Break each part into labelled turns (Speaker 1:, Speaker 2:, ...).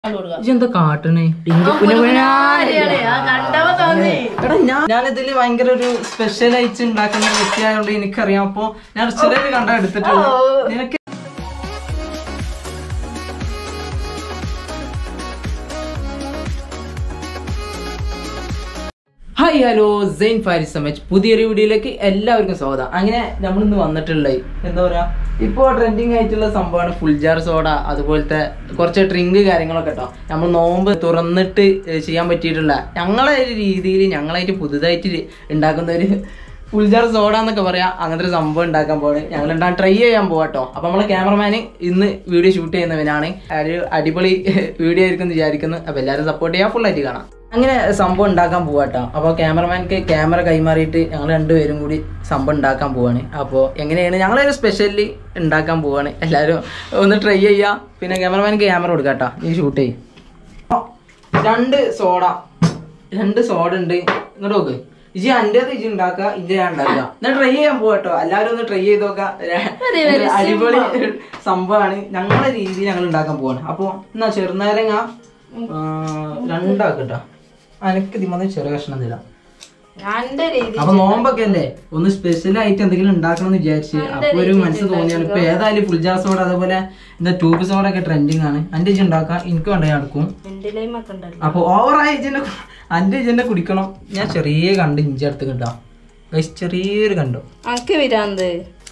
Speaker 1: എന്താ കാട്ടണേ
Speaker 2: കണ്ടപ്പോ തോന്നി
Speaker 1: എടാ ഞാൻ ഞാനിതില് ഭയങ്കര ഒരു സ്പെഷ്യൽ ആയിട്ട് ഉണ്ടാക്കുന്ന വ്യക്തിയായതുകൊണ്ട് എനിക്കറിയാം അപ്പൊ ഞാൻ ചെറിയ കണ്ട എടുത്തിട്ടുള്ളൂ നിനക്ക് ഹായ് ഹലോ സെയിൻ ഫാരിസ് സമച്ച് പുതിയൊരു വീഡിയോയിലേക്ക് എല്ലാവർക്കും സ്വാഗതം അങ്ങനെ നമ്മളിന്ന് വന്നിട്ടുള്ളത് എന്താ പറയാ ഇപ്പോൾ ട്രെൻഡിങ് ആയിട്ടുള്ള സംഭവമാണ് ഫുൾ ജാർ സോഡ അതുപോലത്തെ കുറച്ച് ഡ്രിങ്ക് കാര്യങ്ങളൊക്കെ കേട്ടോ നമ്മൾ നോമ്പ് തുറന്നിട്ട് ഏഹ് ചെയ്യാൻ പറ്റിയിട്ടുള്ള ഞങ്ങളെ ഒരു രീതിയിൽ ഞങ്ങളായിട്ട് പുതുതായിട്ട് ഉണ്ടാക്കുന്ന ഒരു ഫുൾ ജാർ സോഡ എന്നൊക്കെ പറയാം അങ്ങനത്തെ ഒരു സംഭവം ഉണ്ടാക്കാൻ പോവാണ് ഞങ്ങൾ ഉണ്ടാകാൻ ട്രൈ ചെയ്യാൻ പോവാട്ടോ അപ്പൊ നമ്മളെ ക്യാമറമാന് ഇന്ന് വീഡിയോ ഷൂട്ട് ചെയ്യുന്നവനാണ് ഒരു അടിപൊളി വീഡിയോ ആയിരിക്കും എന്ന് വിചാരിക്കുന്നു അപ്പൊ എല്ലാവരും സപ്പോർട്ട് ചെയ്യാൻ full ആയിട്ട് കാണാം അങ്ങനെ സംഭവം ഉണ്ടാക്കാൻ പോവാട്ടോ അപ്പോൾ ക്യാമറമാൻക്ക് ക്യാമറ കൈമാറിയിട്ട് ഞങ്ങൾ രണ്ടുപേരും കൂടി സംഭവം ഉണ്ടാക്കാൻ പോവാണ് അപ്പോൾ എങ്ങനെയാണ് ഞങ്ങളൊരു സ്പെഷ്യലി ഉണ്ടാക്കാൻ പോവാണ് എല്ലാവരും ഒന്ന് ട്രൈ ചെയ്യാം പിന്നെ ക്യാമറമാൻക്ക് ക്യാമറ കൊടുക്കാം കേട്ടോ നീ ഷൂട്ട് ചെയ്യും രണ്ട് സോഡ രണ്ട് സോഡ ഉണ്ട് ഇങ്ങോട്ട് നോക്ക് ഇജി അൻ്റെത് ഇജി ഉണ്ടാക്കുക ഇജി ഞാൻ ഉണ്ടാക്കുക ഞാൻ ട്രൈ ചെയ്യാൻ പോകട്ടോ എല്ലാവരും ഒന്ന് ട്രൈ ചെയ്ത് നോക്കാം ഒരു അടിപൊളി സംഭവമാണ് ഞങ്ങളെ രീതിയിൽ ഞങ്ങൾ ഉണ്ടാക്കാൻ പോവാണ് അപ്പോൾ എന്നാ ചെറുനാരങ്ങ ആ, രണ്ടാക്കട്ടോ അനക്ക് ഇതിമന്ന് ചെറിയ കഷ്ണം തരാം
Speaker 2: എന്റെ രീതി
Speaker 1: അപ്പൊ നോമ്പൊക്കെ അല്ലേ ഒന്ന് സ്പെഷ്യൽ ആയിട്ട് എന്തെങ്കിലും ഉണ്ടാക്കണം എന്ന് വിചാരിച്ച് അപ്പൊ ഒരു മനസ്സ് തോന്നിയാണ് ഇപ്പൊ ഏതായാലും ഫുൾ ജാർ സോഡ അതേപോലെ എന്താ ട്യൂബ് സോഡ ഒക്കെ ട്രെൻഡിങ് ആണ് അന്റെ ഇജ് ഉണ്ടാക്കാം എനിക്ക് വേണ്ട നടക്കും
Speaker 2: എന്റെ ലൈം ഒക്കെ ഉണ്ടല്ലോ
Speaker 1: അപ്പൊ ഓവറായി ഇജന്നെ അന്റെ ഇജന്നെ കുടിക്കണം ഞാൻ ചെറിയ കണ്ട് ഇഞ്ചി എടുത്ത് കിട്ടാം ഗൈസ് ചെറിയൊരു കണ്ടോ
Speaker 2: അനക്ക് വിരാന്ത്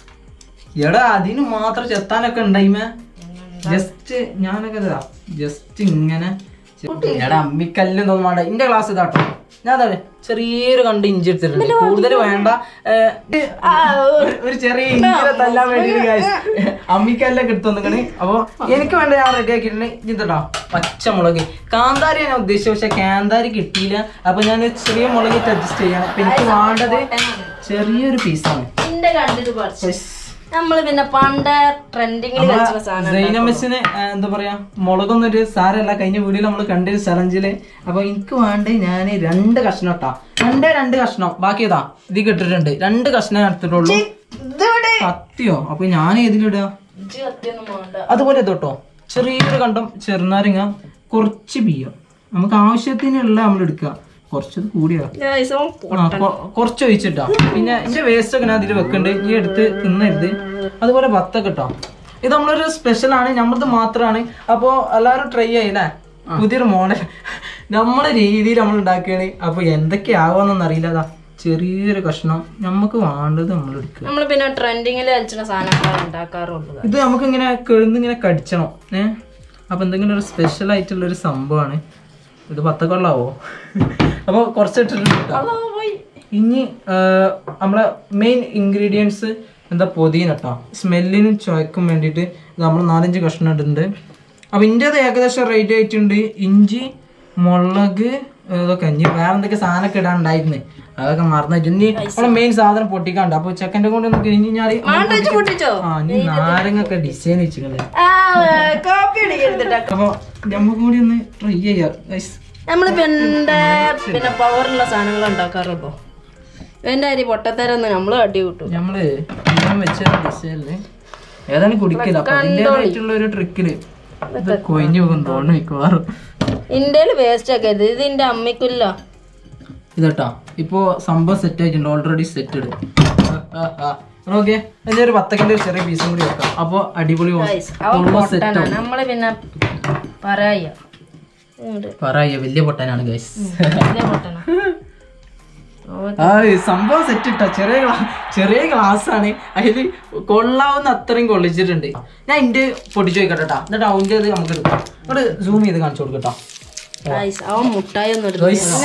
Speaker 1: എടാ അതിന് മാത്രം ചെത്താനൊക്കെ ഉണ്ടായിമേ ജസ്റ്റ് ഞാനൊക്കെ ജസ്റ്റ് ഇങ്ങനെ ചെ- എടാ അമ്മിക്കല്ലും തോന്നും വേണ്ട ഇന്റെ ക്ലാസ് ഇതാട്ടോ ഞാൻ അതെ ചെറിയൊരു കണ്ട് ഇഞ്ചി എടുത്തിട്ടുണ്ട് കൂടുതൽ വേണ്ട ഏ, ഒരു- ഒരു ചെറിയ ഇഞ്ചിനെ തല്ലാൻ വേണ്ടിട്ട് guys. അമ്മിക്കല്ലൊക്കെ എടുത്തു വന്നിക്കണ് അപ്പൊ എനിക്ക് വേണ്ട ഞാൻ റെഡി ആക്കിയിട്ടുണ്ട് ഇതട്ടോ പച്ചമുളക് കാന്താരി ഞാൻ ഉദ്ദേശിച്ചത് പക്ഷെ കാന്താരി കിട്ടിയില്ല അപ്പൊ ഞാൻ ചെറിയ മുളകിട്ട് അഡ്ജസ്റ്റ് ചെയ്യണം അപ്പൊ എനിക്ക് വേണ്ടത് ചെറിയൊരു പീസാണ്
Speaker 2: എന്റെ കണ്ടിട്ട് പഠിച്ചു നമ്മള് പിന്നെ പണ്ട് ട്രെൻഡിങ്ങിൽ കളിച്ച സാധനം
Speaker 1: സൈനമസിന് എന്താ പറയാ മുളകൊന്നും ഒരു സാരല്ല കഴിഞ്ഞ വീഡിയോയിൽ നമ്മൾ കണ്ടൊരു ചലഞ്ചില് അപ്പൊ എനിക്ക് വേണ്ടത് ഞാൻ രണ്ട് കഷ്ണം ഇട്ടാ രണ്ടേ രണ്ട് കഷ്ണം ബാക്കി ഇതാ ഇത് കിട്ടിട്ടുണ്ട് രണ്ട് കഷ്ണം എടുത്തിട്ടുള്ളൂ
Speaker 2: ഇതിവിടെ
Speaker 1: സത്യോ അപ്പൊ ഞാൻ ഏതിലിടുക
Speaker 2: ഇജ്ജ് കത്തിയൊന്നും വേണ്ട
Speaker 1: അതുപോലെ ഇതോട്ടോ ചെറിയൊരു കണ്ടം ചെറുനാരങ്ങ കുറച്ച് ബിയ്യം നമുക്ക് ആവശ്യത്തിനുള്ള നമ്മൾ എടുക്കുക കുറച്ചത് കൂടിയാ
Speaker 2: Guys, ഓൻ
Speaker 1: ആ, കൊ- കുറച്ച് ഒഴിച്ചിട്ടാ പിന്നെ എന്റെ വേസ്റ്റ് ഒക്കെ ഞാൻ അതിൽ വെക്കുന്നുണ്ട് ഈ എടുത്ത് തിന്നരുത് അതുപോലെ ബത്തൊക്കെ ഇട്ടോ ഇത് നമ്മളൊരു സ്പെഷ്യൽ ആണ് നമ്മളത് മാത്രമാണ് അപ്പോ എല്ലാവരും ട്രൈ ചെയ്യല്ലേ പുതിയൊരു മോഡൽ നമ്മളെ രീതിയിൽ നമ്മൾ ഉണ്ടാക്കുകയാണ് അപ്പൊ എന്തൊക്കെയാവുമെന്നൊന്നും അറിയില്ല അതാ ചെറിയൊരു കഷ്ണം നമുക്ക് വേണ്ടത് നമ്മൾ എടുക്കുക
Speaker 2: നമ്മള് പിന്നെ ട്രെൻഡിങ്ങിൽ കളിച്ച സാധനങ്ങളാണ് ഉണ്ടാക്കാറുള്ളത്
Speaker 1: ഇത് നമുക്ക് ഇങ്ങനെ കെഴുന്നിങ്ങനെ കടിച്ചണം ഏ അപ്പൊ എന്തെങ്കിലും ഒരു സ്പെഷ്യൽ ആയിട്ടുള്ള ഒരു സംഭവമാണ് ഇത് പത്തക്കൊള്ളാവോ അപ്പോൾ കുറച്ച് ഇട്ടിട്ടുണ്ട് കേട്ടോ. ഇനി ആ, നമ്മളെ മെയിൻ ഇൻഗ്രീഡിയൻസ് എന്താ പൊതിന കേട്ടോ സ്മെല്ലിനും ചുവക്കും വേണ്ടിയിട്ട് നമ്മൾ നാലഞ്ച് കഷ്ണം ഇടുന്നുണ്ട് അപ്പം ഇൻ്റെത് ഏകദേശം റേറ്റ് ആയിട്ടുണ്ട് ഇഞ്ചി മുളക് ഇതൊക്കെ ഇനി വേറെ എന്തൊക്കെ സാധനമൊക്കെ ഇടാണ്ടായിരുന്നു അതൊക്കെ മറന്നിട്ട് ഇനി നമ്മളെ മെയിൻ സാധനം പൊട്ടിക്കാണ്ട് അപ്പോൾ ചെക്കൻ്റെ കൊണ്ട് ഒന്ന് കഴിഞ്ഞ് കഴിഞ്ഞാൽ
Speaker 2: മാണ്ടച്ച് പൊട്ടിച്ചോ
Speaker 1: ആ നീ നാരങ്ങൊക്കെ ഡിസൈൻ വെച്ചിട്ടുണ്ട്
Speaker 2: കോപ്പി അടിക്കരുതിട്ടാ
Speaker 1: അപ്പൊ നമുക്ക് കൂടി ഒന്ന് ട്രൈ ചെയ്യാം Guys.
Speaker 2: നമ്മള് പിന്നെ പിന്നെ പവറുള്ള സാധനങ്ങൾ ഉണ്ടാക്കാറുള്ളൂ എന്റെ അരി പൊട്ടത്തരൊന്നും നമ്മള് അടി കിട്ടും
Speaker 1: നമ്മള് ഞാൻ വെച്ച ഡിസൈനില് ഏതായാലും കുടിക്കില്ല അപ്പൊ അതിൻ്റെതായിട്ടുള്ള ഒരു ട്രിക്കില് ഇത് കൊയിഞ്ഞു പോകും തോന്നുന്നു മിക്കവാറും
Speaker 2: ഇന്ത്യയിൽ വേസ്റ്റ് ആക്കരുത് ഇത് എന്റെ അമ്മയ്ക്കില്ല
Speaker 1: ഇതട്ടാ ഇപ്പോ സംഭവം സെറ്റ് ആയിട്ടുണ്ട് ഓൾറെഡി സെറ്റ് ഇട് ഓക്കെ അതിന്റെ ഒരു പത്തക്കിന്റെ ഒരു ചെറിയ പീസും കൂടി വെക്കാം അപ്പൊ അടിപൊളി
Speaker 2: അവൻ
Speaker 1: സെറ്റ്
Speaker 2: പൊട്ടനാണ് നമ്മള് പിന്നെ പറയാ
Speaker 1: പറയാ വലിയ പൊട്ടാനാണ് ഗൈസ്
Speaker 2: പൊട്ടന
Speaker 1: ആ ഈ സംഭവം സെറ്റ് ഇട്ടാ ചെറിയ ഗ്ലാ- ചെറിയ ഗ്ലാസ് ആണ് അതില് കൊള്ളാവുന്ന അത്രയും കൊള്ളിച്ചിട്ടുണ്ട് ഞാൻ ഇന്റെ പൊട്ടിച്ചു ചോദിക്കട്ടെ കേട്ടാ എന്നിട്ട് അവന്റെ ഇത് നമുക്ക് എടുക്കാം ഇവിടെ സൂം ചെയ്ത് കാണിച്ചു കൊടുക്കട്ടോ
Speaker 2: അവൻ മുട്ടായി ഒന്നും എടുത്തില്ല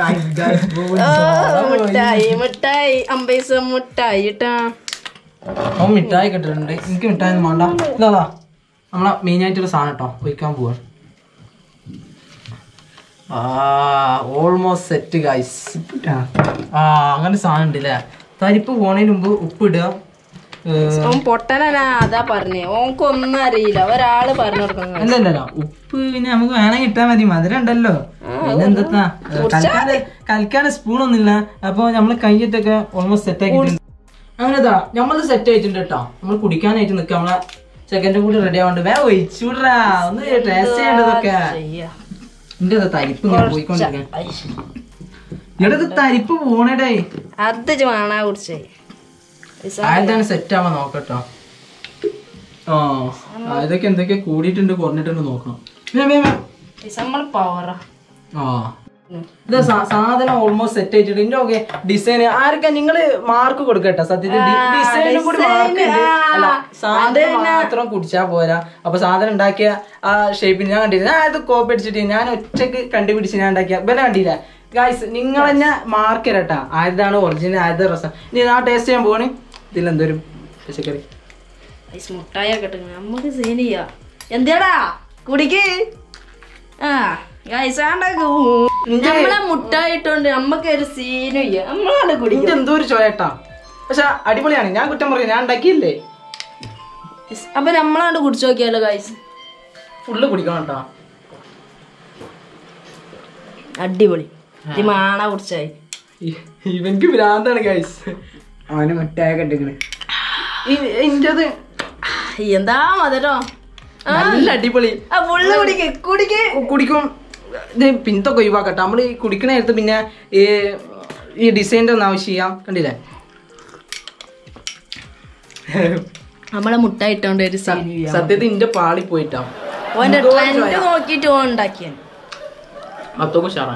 Speaker 2: ഓ, മുട്ടായി മുട്ടായി അമ്പൈസ മുട്ടായി ഇട്ടാ
Speaker 1: അവൻ മിഠായി കിട്ടിട്ടുണ്ട് എനിക്ക് മിഠായി ഒന്നും വേണ്ട ഇതാ നമ്മളെ മെയിൻ ആയിട്ടുള്ള സാധനം കേട്ടോ ഒഴിക്കാൻ പോവാ ആ ഓൾമോസ്റ്റ് സെറ്റ് ഗൈസ് ആ അങ്ങനെ സാധനം ഉണ്ട് അല്ലേ തരിപ്പ് പോണതിന് മുമ്പ് ഉപ്പിടുക ഏഹ്,
Speaker 2: അവൻ പൊട്ടനാ അതാ പറഞ്ഞേ ഓൻക്കൊന്നും അറിയില്ല ഒരാള് പറഞ്ഞു കൊടുക്കണം
Speaker 1: അല്ല അല്ല അല്ല ഉപ്പ് പിന്നെ നമുക്ക് വേണമെങ്കിൽ ഇട്ടാ മതി മധുരം ഉണ്ടല്ലോ പിന്നെ എന്താ കൽക്കാന് കൽക്കാന് സ്പൂൺ ഒന്നുമില്ല അപ്പൊ നമ്മള് കൈയിട്ടൊക്കെ ഓൾമോസ്റ്റ് സെറ്റ് ആക്കിയിട്ടുണ്ട് അങ്ങനെതാ നമ്മളത് സെറ്റ് ആയിട്ടുണ്ട് കേട്ടോ നമ്മൾ കുടിക്കാനായിട്ട് നിൽക്കുക നമ്മളെ സെക്കൻഡ് കൂടി റെഡി ആവണ്ട് വേ ഒഴിച്ചുവിടാ ഒന്ന് ടേസ്റ്റ് ചെയ്യേണ്ടതൊക്കെ
Speaker 2: ചെയ്യാ
Speaker 1: എന്റെ തരിപ്പ് ഇങ്ങനെ പോയിക്കൊണ്ടിരിക്കാൻ ഇവിടെ ഇത് തരിപ്പ് പോണേടേ
Speaker 2: അത് വേണാ കുടിച്ചേ
Speaker 1: ആയതാണ് സെറ്റ് ആവാൻ നോക്കട്ടോ ആ ഇതൊക്കെ എന്തൊക്കെ കൂടിയിട്ടുണ്ട് കുറഞ്ഞിട്ടുണ്ട് നോക്കണം വേ, വേ, വേ.
Speaker 2: നമ്മൾ പവറാ
Speaker 1: ആ ഇത് സാ- സാധനം ഓൾമോസ്റ്റ് സെറ്റ് ആയിട്ടുണ്ട് ഇതിന്റെ ഒക്കെ ഡിസൈൻ ആർക്കാ നിങ്ങള് മാർക്ക് കൊടുക്കട്ടെ സത്യത്തിൽ ഡിസൈനും കൂടി മാർക്ക് ഉണ്ട് അല്ല സാധനം മാത്രം കുടിച്ചാ പോരാ അപ്പൊ സാധനം ഉണ്ടാക്കിയ ആ ഷേപ്പിൽ ഞാൻ കണ്ടില്ല ഞാൻ അത് കോപ്പി അടിച്ചിട്ട് ഞാൻ ഒറ്റക്ക് കണ്ടുപിടിച്ച് ഞാൻ ഉണ്ടാക്കിയ ബല കണ്ടില്ല ഗായ്സ് നിങ്ങൾ തന്നെ മാർക്ക് തരട്ടാ ആയതാണ് ഒറിജിനൽ ആയത് രസം ഇനി ആ ടേസ്റ്റ് ചെയ്യാൻ പോവാണ് ഇതിലെന്തൊരു പച്ചക്കറി
Speaker 2: ഐസ് മുട്ടായൊക്കെ ഇട്ട് നമുക്ക് സീൻ ചെയ്യാ എന്തിയാടാ കുടിക്ക് ആ ഗൈസ് ആണ്ടാക്കൂ നമ്മളെ മുട്ടായി ഇട്ടോണ്ട് നമ്മക്ക് ഒരു സീനും ഇല്ല നമ്മളാണ് കുടിക്കും
Speaker 1: ഇതിന്റെ എന്തോ ഒരു ചോയട്ടാ പക്ഷെ അടിപൊളിയാണ് ഞാൻ കുറ്റം പറയും ഞാൻ ഉണ്ടാക്കിയില്ലേ
Speaker 2: അപ്പൊ നമ്മളാണ്ട് കുടിച്ചു നോക്കിയാലോ ഗൈസ്
Speaker 1: ഫുള്ള് കുടിക്കണം കേട്ടോ
Speaker 2: അടിപൊളി ഇത് മാണ കുടിച്ചായി
Speaker 1: ഇ- ഇവൻക്ക് ഭ്രാന്താണ് ഗൈസ്
Speaker 3: അവന് മിഠായൊക്കെ ഇട്ടിക്കണ്
Speaker 1: ഇന്റത്
Speaker 2: എന്താ മധുരോ ആ
Speaker 1: നല്ല അടിപൊളി
Speaker 2: ആ ഫുള്ള് കുടിക്ക് കുടിക്ക്
Speaker 1: കു- കുടിക്കും ഇത് പിന്തൊക്കെ ഒഴിവാക്കട്ടെ നമ്മൾ ഈ കുടിക്കണ നേരത്ത് പിന്നെ ഈ ഈ ഡിസൈൻ്റെ ഒന്ന് ആവശ്യം ചെയ്യാം കണ്ടില്ലേ
Speaker 2: നമ്മളെ മുട്ടായി ഇട്ടോണ്ട് ഒരു സീൻ
Speaker 1: സത്യത്തിൽ ഇന്റെ പാളി പോയിട്ടാ
Speaker 2: ഓന്റെ ട്രെൻഡ് നോക്കിട്ട് ഓൻ ഉണ്ടാക്കിയാണ്
Speaker 1: അതൊക്കെ ഉഷാറാ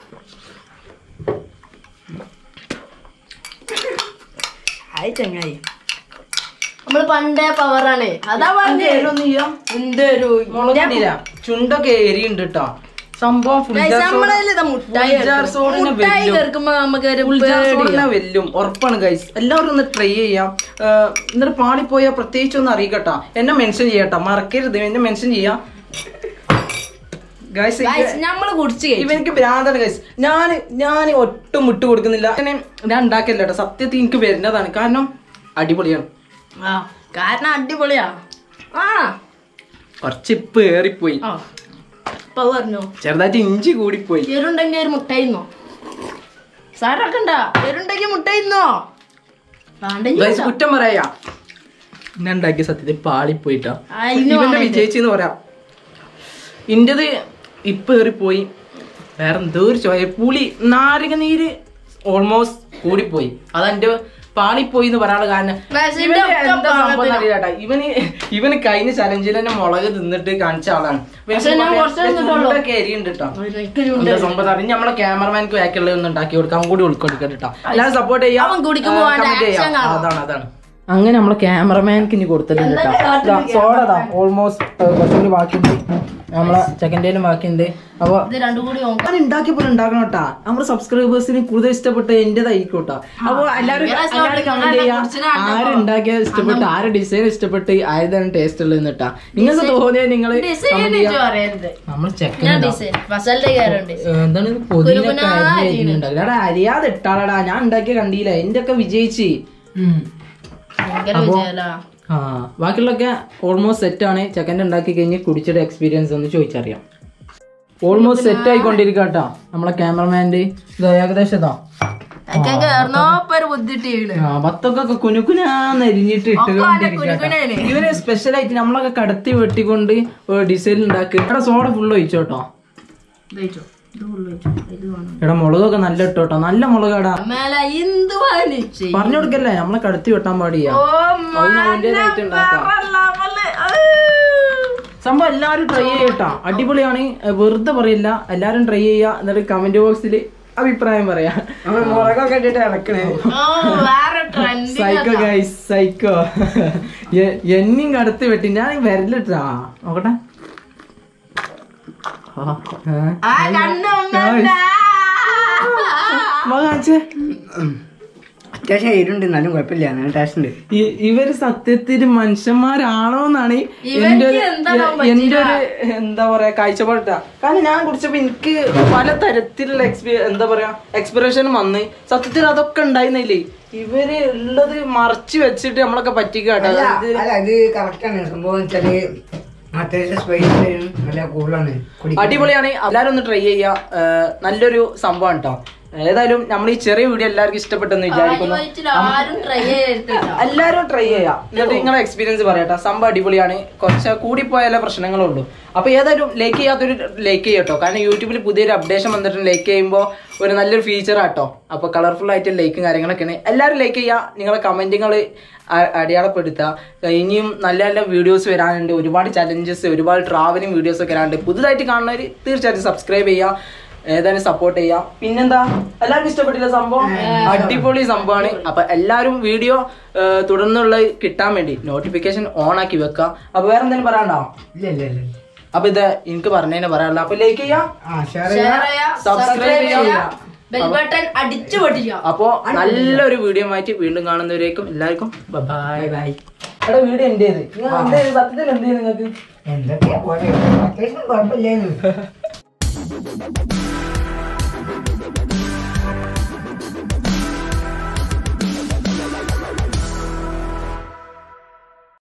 Speaker 2: ഹായ് ചങ്ങായി നമ്മള് പണ്ടേ പവറാണ് അതാ പറഞ്ഞേ എന്തൊരു
Speaker 1: മുളകില്ല ചുണ്ടൊക്കെ എരിയുണ്ട് കേട്ടോ സംഭവം full jar soda-
Speaker 2: നമ്മളതിൽ ഇതാ മുട്ടായി
Speaker 1: full jar soda നെ
Speaker 2: മുട്ടായി
Speaker 1: വെല്ലും.
Speaker 2: കേൾക്കുമ്പോ നമുക്ക് ഒരു
Speaker 1: full jar soda നെ വെല്ലും ഉറപ്പാണ് ഗൈസ് എല്ലാവരും ഒന്ന് ട്രൈ ചെയ്യാം ഏഹ് എന്നിട്ട് പാളിപ്പോയാൽ പ്രത്യേകിച്ച് ഒന്ന് അറിയിക്കട്ടോ എന്നെ മെൻഷൻ ചെയ്യട്ടോ മറക്കരുത് എന്നെ മെൻഷൻ ചെയ്യാം ഗൈസ്
Speaker 2: Guys, നമ്മള് കുടിച്ച് കഴിഞ്ഞു
Speaker 1: ഇവനിക്ക് ഭ്രാന്താണ് ഗൈസ് ഞാൻ ഞാൻ ഒട്ടും വിട്ടു കൊടുക്കുന്നില്ല അങ്ങനെ ഞാൻ ഉണ്ടാക്കില്ല കേട്ടോ സത്യത്തിൽ എനിക്ക് വരുന്നതാണ് കാരണം അടിപൊളിയാണ്
Speaker 2: ആ കാരണം അടിപൊളിയാ ആ
Speaker 1: കുറച്ച് ഇപ്പ് ഏറിപ്പോയി
Speaker 2: ആ ഇപ്പൊ പറഞ്ഞു
Speaker 1: ചെറുതായിട്ട് ഇഞ്ചി കൂടിപ്പോയി
Speaker 2: എരുണ്ടെങ്കിൽ ഒരു മുട്ടായിന്നോ സാറാക്കണ്ട എരുണ്ടെങ്കിൽ മുട്ടായിന്നോ വേണ്ടെങ്കിൽ
Speaker 1: ഗൈസ് കുറ്റം പറയാ ഞാൻ ഉണ്ടാക്കിയ സത്യത്തിൽ പാളിപ്പോയിട്ടാ
Speaker 2: അതിന്
Speaker 1: ഇവന്റെ വിജയിച്ചു എന്ന് പറയാം ഇന്റത് ഇപ്പൊ ഏറിപ്പോയി വേറെ എന്തോ ഒരു ചോയ പുളി നാരങ്ങ നീര് ഓൾമോസ്റ്റ് കൂടിപ്പോയി അതെന്റെ പാളിപ്പോയി എന്ന് പറയാനുള്ള കാരണം
Speaker 2: Guys,
Speaker 1: ഇവന്
Speaker 2: ഇതിന്റെ ഒക്കെ
Speaker 1: എന്താ സംഭവം
Speaker 2: പാകത്തിനാ.
Speaker 1: അറിയില്ല കേട്ടോ. ഇവന് ഇവന് കഴിഞ്ഞ ചലഞ്ചിൽ തന്നെ മുളക് തിന്നിട്ട് കാണിച്ച ആളാണ്
Speaker 2: പക്ഷെ ഞാൻ കുറച്ച് തിന്നിട്ടുള്ളൂ.
Speaker 1: എരിയുണ്ട് കേട്ടോ എന്താ സംഭവം അറിയാം നമ്മളെ ക്യാമറമാൻക്ക് ബാക്കിയുള്ള ഒന്ന് ഉണ്ടാക്കി കൊടുക്കാം കൂടി ഉൾക്കൊടുക്കട്ടെ കേട്ടോ എല്ലാവരും സപ്പോർട്ട് ചെയ്യാം
Speaker 2: അവൻ കുടിക്കുമ്പോ
Speaker 1: ആ,
Speaker 2: അവന്റെ
Speaker 1: comment ചെയ്യാം.
Speaker 2: action കാണാം.
Speaker 1: അതാണ് അതാണ് അങ്ങനെ നമ്മളെ ക്യാമറമാൻക്ക് ഇനി കൊടുത്തിട്ടുണ്ട് കേട്ടോ സോഡതാ ഓൾമോസ്റ്റ് കുറച്ചുകൂടി ബാക്കിയുണ്ട് നമ്മളെ സെക്കൻഡേലും ബാക്കിയുണ്ട് അപ്പൊ
Speaker 2: ഇത് രണ്ടും കൂടി നോക്കാം
Speaker 1: ഞാൻ ഉണ്ടാക്കിയ പോലെ ഉണ്ടാക്കണം കേട്ടാ നമ്മുടെ സബ്സ്ക്രൈബേഴ്സിന് കൂടുതൽ ഇഷ്ടപ്പെട്ട എന്റേതായിരിക്കും കേട്ടോ അപ്പൊ എല്ലാവരും എല്ലാവരും കമന്റ് ചെയ്യാം ആര് ഉണ്ടാക്കിയ ഇഷ്ടപ്പെട്ട് ആര് ഡിസൈൻ ഇഷ്ടപ്പെട്ട് ആരുതാണ് ടേസ്റ്റ് ഉള്ളത് കേട്ടാ നിങ്ങൾക്ക് തോന്നിയത് നിങ്ങൾ
Speaker 2: ഡിസൈൻ അറിയരുത്
Speaker 1: നമ്മൾ ചെക്കൻ
Speaker 2: ഞാൻ ഡിസൈൻ ഫസലിന്റെ കയറുണ്ട്
Speaker 1: എന്താണ് ഇത് പൊതിനൊക്കെ അരിഞ്ഞിട്ടുണ്ടാവില്ല എടാ അരിയാതെ ഇട്ടാളടാ ഞാൻ ഉണ്ടാക്കിയ കണ്ടില്ല എന്റെ ഒക്കെ വിജയിച്ച്
Speaker 2: ഭയങ്കര വിജയല്ല
Speaker 1: ആ ബാക്കിയുള്ളൊക്കെ ഓൾമോസ്റ്റ് സെറ്റ് ആണ് ചെക്കൻ്റെ ഉണ്ടാക്കി കഴിഞ്ഞ് കുടിച്ചിട്ട് എക്സ്പീരിയൻസ് ഒന്ന് ചോദിച്ചറിയാം ഓൾമോസ്റ്റ് സെറ്റ് ആയിക്കൊണ്ടിരിക്കുക കേട്ടോ നമ്മളെ ക്യാമറമാൻ്റെ ഇത് ഏകദേശം ഇതാ
Speaker 2: ഒക്കെ കേറുന്നോപ്പൊ ഒരു ബുദ്ധിട്ട് വീണ്
Speaker 1: ആ ഭത്തൊക്കെ കുനുക്കുനാന്ന് എരിഞ്ഞിട്ട് ഇട്ടുകൊണ്ടിരിക്കുക ഇവര് സ്പെഷ്യൽ ആയിട്ട് നമ്മളൊക്കെ കടത്തി വെട്ടിക്കൊണ്ട് ഡിസൈൻ ഉണ്ടാക്കി എടാ സോഡ ഫുള്ള് ഒഴിച്ചു കേട്ടോ
Speaker 2: ഇത് ഫുള്ള് വെച്ചു ഇത് വേണം
Speaker 1: എടാ മുളകൊക്കെ നല്ല ഇട്ടോ കേട്ടോ നല്ല മുളകാടാ
Speaker 2: മേലെ എന്ത് പണി ചെയ്യും
Speaker 1: പറഞ്ഞു കൊടുക്കല്ലേ നമ്മളെ കടത്തി വെട്ടാൻ പാടില്ല
Speaker 2: ഓ
Speaker 1: അതിന് അതിന്റേതായിട്ട് ഉണ്ടാക്കാം സംഭവം എല്ലാവരും ട്രൈ ചെയ്യട്ടോ അടിപൊളിയാണ് ഏ, വെറുതെ പറയില്ല എല്ലാവരും ട്രൈ ചെയ്യുക എന്നിട്ട് കമന്റ് ബോക്സിൽ അഭിപ്രായം പറയാ
Speaker 3: അവൻ മുളകൊക്കെ ഇട്ടിട്ട് ഇറക്കണേ
Speaker 2: ഓ വേറെ ട്രെൻഡ്
Speaker 1: സൈക്കോ ഗൈസ് സൈക്കോ എന്നെയും കടത്തി വെട്ടി ഞാൻ വരലിട്ടാ നോക്കട്ടെ ആ, ഏ.
Speaker 2: ആ കണ്ണു
Speaker 1: മക കാണിച്ചേ.
Speaker 3: അത്യാവശ്യം എരുണ്ട് എന്നാലും കുഴപ്പമില്ല നല്ല ടേസ്റ്റ് ഉണ്ട്
Speaker 1: ഇ- ഇവര് സത്യത്തിൽ മനുഷ്യന്മാരാണോ എന്നാണ്
Speaker 2: ഇവർക്ക്
Speaker 1: എന്റെ ഒരു
Speaker 2: എന്താണോ
Speaker 1: എന്റെ ഒരു എന്താ പറയാ കാഴ്ചപ്പാട് ട്ടാ. കാരണം ഞാൻ കുടിച്ചപ്പോ എനിക്ക് പല തരത്തിലുള്ള എക്സ്പീ എന്താ പറയാ എക്സ്പിറേഷനും വന്ന് സത്യത്തിൽ അതൊക്കെ ഉണ്ടായിരുന്നില്ലേ ഇവര് ഉള്ളത് മറച്ചു വെച്ചിട്ട് നമ്മളൊക്കെ പറ്റിക്കാട്ടോ
Speaker 3: അല്ല അല്ല ഇത് കറക്റ്റ് ആണ് സംഭവം വെച്ചാല് അത്യാവശ്യം സ്പൈസ് നല്ല കൂടുതലാണ് കുടിക്കാൻ
Speaker 1: അടിപൊളിയാണ് എല്ലാരും ഒന്ന് ട്രൈ ചെയ്യുക ഏർ നല്ലൊരു സംഭവം കേട്ടോ ഏതായാലും നമ്മൾ ഈ ചെറിയ വീഡിയോ എല്ലാവർക്കും ഇഷ്ടപ്പെട്ടെന്ന് വിചാരിക്കുന്നു
Speaker 2: ആരും ട്രൈ ചെയ്തിട്ടില്ല
Speaker 1: എല്ലാരും ട്രൈ ചെയ്യാം എന്നിട്ട് നിങ്ങളെ എക്സ്പീരിയൻസ് പറയട്ടെ സംഭവം അടിപൊളിയാണ് കുറച്ച് കൂടിപ്പോയാലേ പ്രശ്നങ്ങളുള്ളൂ അപ്പൊ ഏതായാലും ലൈക്ക് ചെയ്യാത്തൊരു ലൈക്ക് ചെയ്യട്ടോ കാരണം യൂട്യൂബിൽ പുതിയൊരു അപ്ഡേഷൻ വന്നിട്ടുണ്ട് ലൈക്ക് ചെയ്യുമ്പോൾ ഒരു നല്ലൊരു ഫീച്ചർ ആട്ടോ അപ്പൊ കളർഫുൾ ആയിട്ട് ലൈക്കും കാര്യങ്ങളൊക്കെയാണ് എല്ലാവരും ലൈക്ക് ചെയ്യുക നിങ്ങളെ കമന്റുകൾ അടയാളപ്പെടുത്തുക ഇനിയും നല്ല നല്ല വീഡിയോസ് വരാനുണ്ട് ഒരുപാട് ചലഞ്ചസ് ഒരുപാട് ട്രാവലിംഗ് വീഡിയോസ് ഒക്കെ വരാനുണ്ട് പുതുതായിട്ട് കാണുന്നവർ തീർച്ചയായിട്ടും സബ്സ്ക്രൈബ് ചെയ്യുക ഏതായാലും സപ്പോർട്ട് ചെയ്യാം പിന്നെന്താ എല്ലാവർക്കും ഇഷ്ടപ്പെട്ടില്ല സംഭവം അടിപൊളി സംഭവമാണ് അപ്പൊ എല്ലാവരും വീഡിയോ തുടർന്നുള്ള കിട്ടാൻ വേണ്ടി നോട്ടിഫിക്കേഷൻ ഓൺ ആക്കി വെക്കുക അപ്പൊ വേറെ എന്തെങ്കിലും പറയാനുണ്ടോ
Speaker 3: ഇല്ല ഇല്ല ഇല്ല
Speaker 1: അപ്പൊ ഇത് എനിക്ക് പറഞ്ഞതിനെ പറയാനുള്ള അപ്പൊ ലൈക്ക് ചെയ്യാം
Speaker 3: ആ ഷെയർ
Speaker 2: ഷെയർ
Speaker 3: ചെയ്യാം
Speaker 2: ചെയ്യാ
Speaker 1: Subscribe ചെയ്യാ.
Speaker 2: ബെൽ ബട്ടൺ അടിച്ചു പൊട്ടിക്കുക
Speaker 1: അപ്പോ നല്ലൊരു വീഡിയോ ആയിട്ട് വീണ്ടും കാണുന്നവരേക്കും എല്ലാവർക്കും ബൈ
Speaker 3: ബൈ ബൈ
Speaker 1: എടാ വീഡിയോ എന്റേത് നിങ്ങൾ എന്തേത് സത്യത്തിൽ എന്തേത് നിങ്ങൾക്ക്
Speaker 3: എന്തൊക്കെയാ പോലെ അത്യാവശ്യം കുഴപ്പമില്ലായിരുന്നു